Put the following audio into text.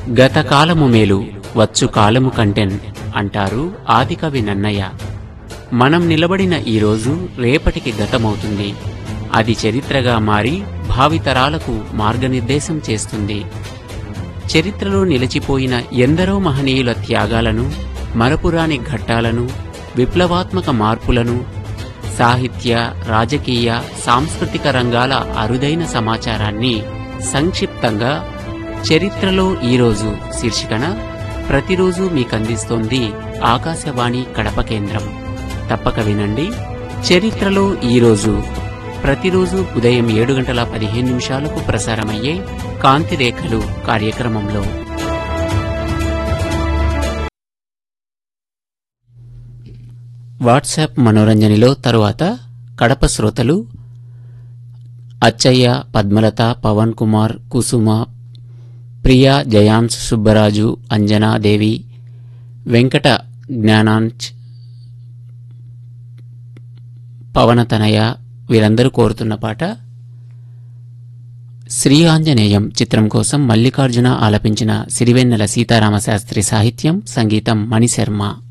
గత కాలము మేలు వచ్చు కాలము కంటెన్ అంటారు ఆదికవి నన్నయ్య మనం నిలబడిన ఈ రోజు రేపటికి గతమవుతుంది అది చరిత్రగా మారి భావితరాలకు మార్గనిర్దేశం చేస్తుంది చరిత్రలో నిలిచిపోయిన ఎందరో మహనీయుల త్యాగాలను మరపురాని ఘట్టాలను విప్లవాత్మక మార్పులను సాహిత్య రాజకీయ సాంస్కృతిక రంగాల అరుదైన సమాచారాన్ని సంక్షిప్తంగా చరిత్రలో ఈరోజు శీర్షికన ప్రతిరోజు మీకందిస్తోంది ఆకాశవాణి కడప కేంద్రం తప్పక వినండి చరిత్రలో ఈరోజు ప్రతిరోజు ఉదయం ఏడు గంటల పదిహేను నిమిషాలకు ప్రసారమయ్యే కాంతిరేఖలు కార్యక్రమంలో వాట్సాప్ మనోరంజనిలో తరువాత కడప శ్రోతలు అచ్చయ్య పద్మలత పవన్ కుమార్ కుసుమ ప్రియా జయాంశ్ సుబ్బరాజు అంజనాదేవి వెంకట జ్ఞానాంచ్ పవనతనయ వీరందరూ కోరుతున్న పాట శ్రీ ఆంజనేయం చిత్రం కోసం మల్లికార్జున ఆలపించిన సిరివెన్నెల సీతారామశాస్త్రి సాహిత్యం సంగీతం మణిశర్మ